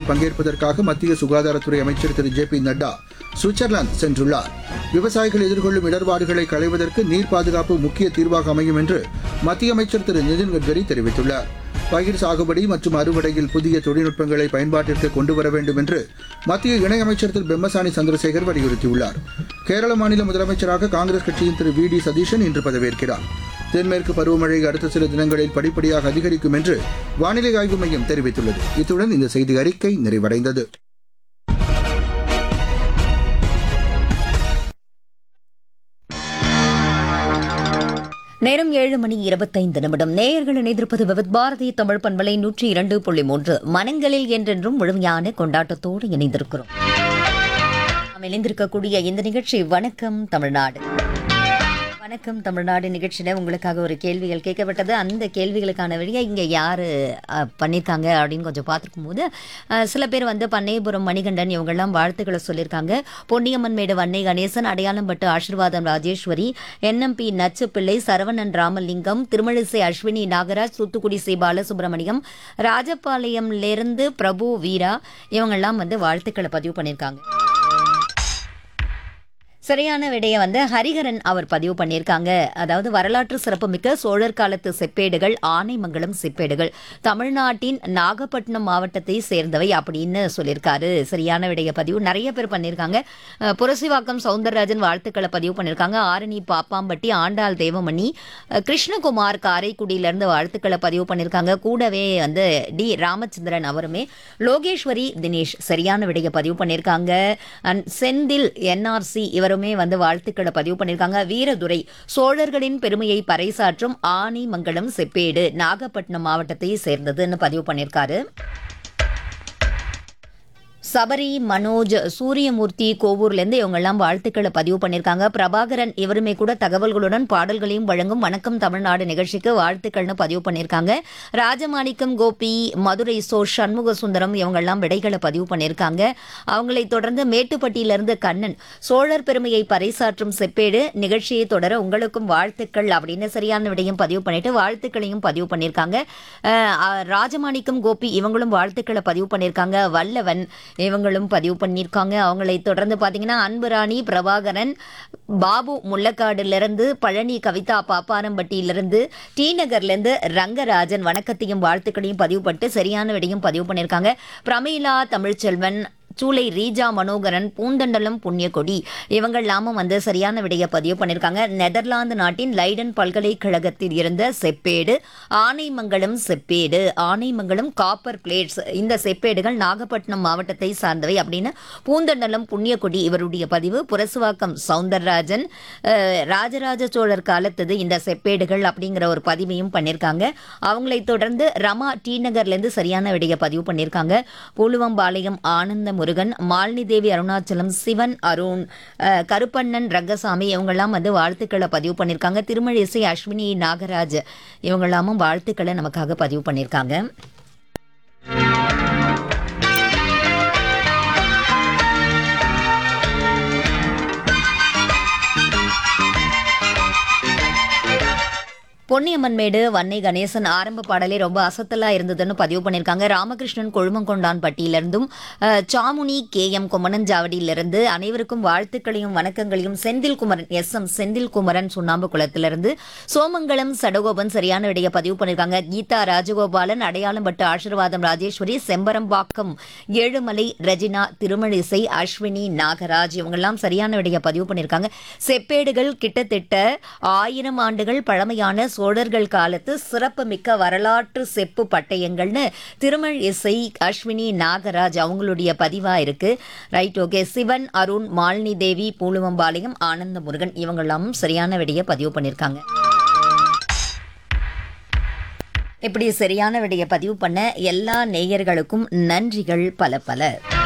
பங்கேற்பதற்காக மத்திய சுகாதாரத்துறை அமைச்சர் திரு ஜே பி நட்டா சுவிட்சர்லாந்து சென்றுள்ளார் விவசாயிகள் எதிர்கொள்ளும் இடர்பாடுகளை களைவதற்கு நீர் பாதுகாப்பு முக்கிய தீர்வாக அமையும் என்று மத்திய அமைச்சர் திரு நிதின் கட்கரி தெரிவித்துள்ளார் பயிர் சாகுபடி மற்றும் அறுவடையில் புதிய தொழில்நுட்பங்களை பயன்பாட்டிற்கு கொண்டு வர வேண்டும் என்று மத்திய இணையமைச்சர் திரு பெம்மசானி சந்திரசேகர் வலியுறுத்தியுள்ளார் கேரள மாநில முதலமைச்சராக காங்கிரஸ் கட்சியின் திரு வி டி சதீஷன் இன்று பதவியேற்கிறார் தென்மேற்கு பருவமழை அடுத்த சில தினங்களில் படிப்படியாக அதிகரிக்கும் என்று வானிலை ஆய்வு மையம் தெரிவித்துள்ளது இத்துடன் இந்த செய்தி அறிக்கை நிறைவடைந்தது நேரம் ஏழு மணி இருபத்தைந்து நிமிடம் நேயர்கள் இணைந்திருப்பது விவித் பாரதி தமிழ் பண்பலை நூற்றி இரண்டு புள்ளி மூன்று மனங்களில் என்றென்றும் முழுமையான கொண்டாட்டத்தோடு இணைந்திருக்கிறோம் நாம் இணைந்திருக்கக்கூடிய இந்த நிகழ்ச்சி வணக்கம் தமிழ்நாடு வணக்கம் தமிழ்நாடு நிகழ்ச்சியில் உங்களுக்காக ஒரு கேள்விகள் கேட்கப்பட்டது அந்த கேள்விகளுக்கான வழியை இங்கே யார் பண்ணியிருக்காங்க அப்படின்னு கொஞ்சம் பார்த்துருக்கும் போது அஹ், சில பேர் வந்து பண்ணையபுரம் மணிகண்டன் இவங்கெல்லாம் வாழ்த்துக்களை சொல்லியிருக்காங்க பொன்னியம்மன் மேடு வன்னை கணேசன் அடையாளம்பட்டு ஆசீர்வாதம் ராஜேஸ்வரி என்எம்பி நச்சு பிள்ளை சரவணன் ராமலிங்கம் திருமழிசை அஸ்வினி நாகராஜ் தூத்துக்குடி சி பாலசுப்ரமணியம் ராஜபாளையம்லேருந்து பிரபு வீரா இவங்கெல்லாம் வந்து வாழ்த்துக்களை பதிவு பண்ணியிருக்காங்க சரியான விடையை வந்து ஹரிஹரன் அவர் பதிவு பண்ணியிருக்காங்க அதாவது வரலாற்று சிறப்புமிக்க சோழர் காலத்து செப்பேடுகள் ஆனைமங்கலம் செப்பேடுகள் தமிழ்நாட்டின் நாகப்பட்டினம் மாவட்டத்தை சேர்ந்தவை அப்படின்னு சொல்லியிருக்காரு சரியான விடைய பதிவு நிறைய பேர் பண்ணியிருக்காங்க அஹ், புரசிவாக்கம் சவுந்தரராஜன் வாழ்த்துக்களை பதிவு பண்ணியிருக்காங்க ஆரணி பாப்பாம்பட்டி ஆண்டாள் தேவமணி அஹ், கிருஷ்ணகுமார் காரைக்குடியிலேருந்து வாழ்த்துக்களை பதிவு பண்ணியிருக்காங்க கூடவே வந்து டி ராமச்சந்திரன் அவருமே லோகேஸ்வரி தினேஷ் சரியான விடைய பதிவு பண்ணியிருக்காங்க அண்ட் செந்தில் என்ஆர்சி இவருமே வந்து வாழ்த்துக்களை பதிவு பண்ணியிருக்காங்க வீரதுரை சோழர்களின் பெருமையை பறைசாற்றும் ஆனைமங்கலம் செப்பேடு நாகப்பட்டினம் மாவட்டத்தை சேர்ந்ததுன்னு பதிவு பண்ணியிருக்காரு சபரி மனோஜ் சூரியமூர்த்தி கோவூர்லேருந்து இவங்கெல்லாம் வாழ்த்துக்களை பதிவு பண்ணியிருக்காங்க பிரபாகரன் இவருமே கூட தகவல்களுடன் பாடல்களையும் வழங்கும் வணக்கம் தமிழ்நாடு நிகழ்ச்சிக்கு வாழ்த்துக்கள்னு பதிவு பண்ணியிருக்காங்க ராஜமாணிக்கம் கோபி மதுரை சோ சண்முக சுந்தரம் இவங்கெல்லாம் விடைகளை பதிவு பண்ணியிருக்காங்க அவங்களை தொடர்ந்து மேட்டுப்பட்டியிலிருந்து கண்ணன் சோழர் பெருமையை பறைசாற்றும் செப்பேடு நிகழ்ச்சியை தொடர உங்களுக்கும் வாழ்த்துக்கள் அப்படின்னு சரியான விடையும் பதிவு பண்ணிட்டு வாழ்த்துக்களையும் பதிவு பண்ணியிருக்காங்க அஹ், அஹ், ராஜமாணிக்கம் கோபி இவங்களும் வாழ்த்துக்களை பதிவு பண்ணியிருக்காங்க வல்லவன் இவங்களும் பதிவு பண்ணியிருக்காங்க அவங்களை தொடர்ந்து பார்த்தீங்கன்னா அன்புராணி பிரபாகரன் பாபு முள்ளக்காடுலேருந்து பழனி கவிதா பாப்பாரம்பட்டியிலிருந்து டி நகர்லேருந்து ரங்கராஜன் வணக்கத்தையும் வாழ்த்துக்களையும் பதிவு பண்ணிட்டு சரியான விடையும் பதிவு பண்ணியிருக்காங்க பிரமீளா தமிழ்ச்செல்வன் சூளை ரீஜா மனோகரன் பூந்தண்டலம் புண்ணியகொடி இவங்கெல்லாமும் வந்து சரியான விடையை பதிவு பண்ணியிருக்காங்க நெதர்லாந்து நாட்டின் லைடன் பல்கலைக்கழகத்தில் இருந்த செப்பேடு ஆனைமங்கலம் செப்பேடு ஆனைமங்கலம் காப்பர் பிளேட்ஸ் இந்த செப்பேடுகள் நாகப்பட்டினம் மாவட்டத்தை சார்ந்தவை அப்படின்னு பூந்தண்டலம் புண்ணியகொடி இவருடைய பதிவு புரசுவாக்கம் சவுந்தரராஜன் அஹ், ராஜராஜ சோழர் காலத்தது இந்த செப்பேடுகள் அப்படிங்கிற ஒரு பதிவையும் பண்ணியிருக்காங்க அவங்களை தொடர்ந்து ரமா டி நகர்லேருந்து சரியான விடையை பதிவு பண்ணியிருக்காங்க பூலுவம்பாளையம் ஆனந்த முருகன் மாலினி தேவி அருணாச்சலம் சிவன் அருண் அஹ், கருப்பண்ணன் ரங்கசாமி இவங்கெல்லாம் வந்து வாழ்த்துக்களை பதிவு பண்ணியிருக்காங்க திருமழிசை அஸ்வினி நாகராஜ் இவங்கெல்லாமும் வாழ்த்துக்களை நமக்காக பதிவு பண்ணியிருக்காங்க பொன்னியம்மன் மேடு வன்னை கணேசன் ஆரம்ப பாடலே ரொம்ப அசத்தலா இருந்ததுன்னு பதிவு பண்ணியிருக்காங்க ராமகிருஷ்ணன் கொழுமங்கொண்டான் பட்டியிலிருந்தும் அஹ், சாமுனி கே எம் குமணஞ்சாவடியிலிருந்து அனைவருக்கும் வாழ்த்துக்களையும் வணக்கங்களையும் செந்தில் குமரன் எஸ் எம் செந்தில் குமரன் சுண்ணாம்பு குளத்திலிருந்து சோமங்கலம் சடகோபன் சரியான விடைய பதிவு பண்ணியிருக்காங்க கீதா ராஜகோபாலன் அடையாளம் பட்டு ஆசீர்வாதம் ராஜேஸ்வரி செம்பரம்பாக்கம் ஏழுமலை ரெஜினா திருமழிசை அஸ்வினி நாகராஜ் இவங்கெல்லாம் சரியான விடைய பதிவு பண்ணியிருக்காங்க செப்பேடுகள் கிட்டத்தட்ட ஆயிரம் ஆண்டுகள் பழமையான சோழர்கள் காலத்து சிறப்புமிக்க வரலாற்று செப்பு பட்டயங்கள்னு திருமல் இசை அஸ்வினி நாகராஜ் அவங்களுடைய பதிவா இருக்கு ரைட் ஓகே சிவன் அருண் மாலினி தேவி பூலுவம்பாளையம் ஆனந்த முருகன் இவங்கெல்லாம் சரியான விடைய பதிவு பண்ணியிருக்காங்க இப்படி சரியான விடைய பதிவு பண்ண எல்லா நேயர்களுக்கும் நன்றிகள் பல பல